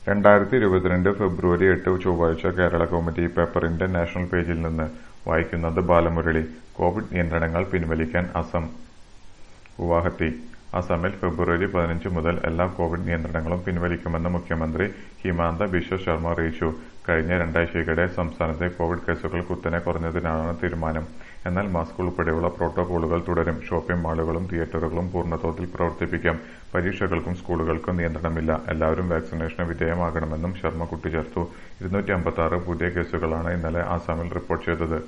രണ്ടായിരത്തി ഇരുപത്തിരണ്ട് ഫെബ്രുവരി എട്ട് ചൊവ്വാഴ്ച കേരള കൗമുദി പേപ്പറിന്റെ നാഷണൽ പേജിൽ നിന്ന് വായിക്കുന്നത് ബാലമുരളി കോവിഡ് നിയന്ത്രണങ്ങൾ പിൻവലിക്കാൻ അസം ഗുവാഹത്തി അസമിൽ ഫെബ്രുവരി പതിനഞ്ച് മുതൽ എല്ലാ കോവിഡ് നിയന്ത്രണങ്ങളും പിൻവലിക്കുമെന്ന് മുഖ്യമന്ത്രി ഹിമാന്ത ബിശ്വ ശർമ്മ അറിയിച്ചു കഴിഞ്ഞ രണ്ടാഴ്ചയ്ക്കിടെ സംസ്ഥാനത്തെ കോവിഡ് കേസുകൾ കുത്തനെ കുറഞ്ഞതിനാലാണ് തീരുമാനം എന്നാൽ മാസ്ക് ഉൾപ്പെടെയുള്ള പ്രോട്ടോകോളുകൾ തുടരും ഷോപ്പിംഗ് മാളുകളും തിയേറ്ററുകളും പൂർണ്ണതോതിൽ പ്രവർത്തിപ്പിക്കാം പരീക്ഷകൾക്കും സ്കൂളുകൾക്കും നിയന്ത്രണമില്ല എല്ലാവരും വാക്സിനേഷന് വിധേയമാകണമെന്നും ശർമ്മ കൂട്ടിച്ചേർത്തു ഇരുന്നൂറ്റി അമ്പത്തി പുതിയ കേസുകളാണ് ഇന്നലെ ആസാമിൽ റിപ്പോർട്ട് ചെയ്തത്